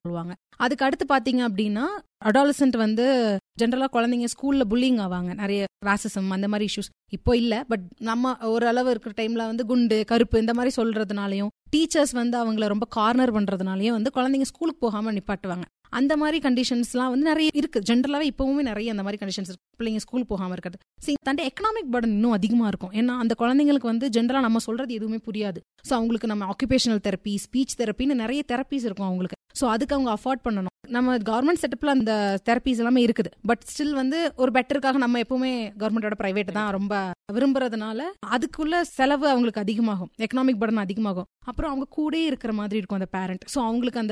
சொல்லுவாங்க அதுக்கு அடுத்து பாத்தீங்க அப்படின்னா அடாலசென்ட் வந்து ஜென்ரலா குழந்தைங்க ஸ்கூல்ல புல்லிங் ஆவாங்க நிறைய ராசிசம் அந்த மாதிரி இஷ்யூஸ் இப்போ இல்ல பட் நம்ம ஓரளவு இருக்கிற டைம்ல வந்து குண்டு கருப்பு இந்த மாதிரி சொல்றதுனாலயும் டீச்சர்ஸ் வந்து அவங்கள ரொம்ப கார்னர் பண்றதுனாலயும் வந்து குழந்தைங்க ஸ்கூலுக்கு போகாம நிப்பாட்டுவாங்க அந்த மாதிரி கண்டிஷன்ஸ்லாம் வந்து நிறைய இருக்கு ஜென்ரலாவே இப்பவுமே நிறைய அந்த மாதிரி கண்டிஷன்ஸ் இருக்கு பிள்ளைங்க ஸ்கூல் போகாம இருக்கிறது சரி தண்டை எக்கனாமிக் பர்டன் இன்னும் அதிகமா இருக்கும் ஏன்னா அந்த குழந்தைங்களுக்கு வந்து ஜென்ரலா நம்ம சொல்றது எதுவுமே புரியாது ஸோ அவங்களுக்கு நம்ம ஆக்குபேஷனல் தெரப்பி ஸ்பீச் தெரப்பின்னு நிறைய தெரப்பிஸ் இருக்கும் அவங்களுக்கு ஸோ அதுக்கு அவங்க அஃபோர்ட் பண்ணணும் நம்ம கவர்மெண்ட் செட்டப்ல அந்த தெரப்பிஸ் எல்லாமே இருக்குது பட் ஸ்டில் வந்து ஒரு பெட்டருக்காக நம்ம எப்பவுமே கவர்மெண்டோட பிரைவேட் தான் ரொம்ப விரும்புறதுனால அதுக்குள்ள செலவு அவங்களுக்கு அதிகமாகும் எக்கனாமிக் பர்டன் அதிகமாகும் அப்புறம் அவங்க கூடயே இருக்கிற மாதிரி இருக்கும் அந்த பேரண்ட் ஸோ அவங்களுக்கு அந்த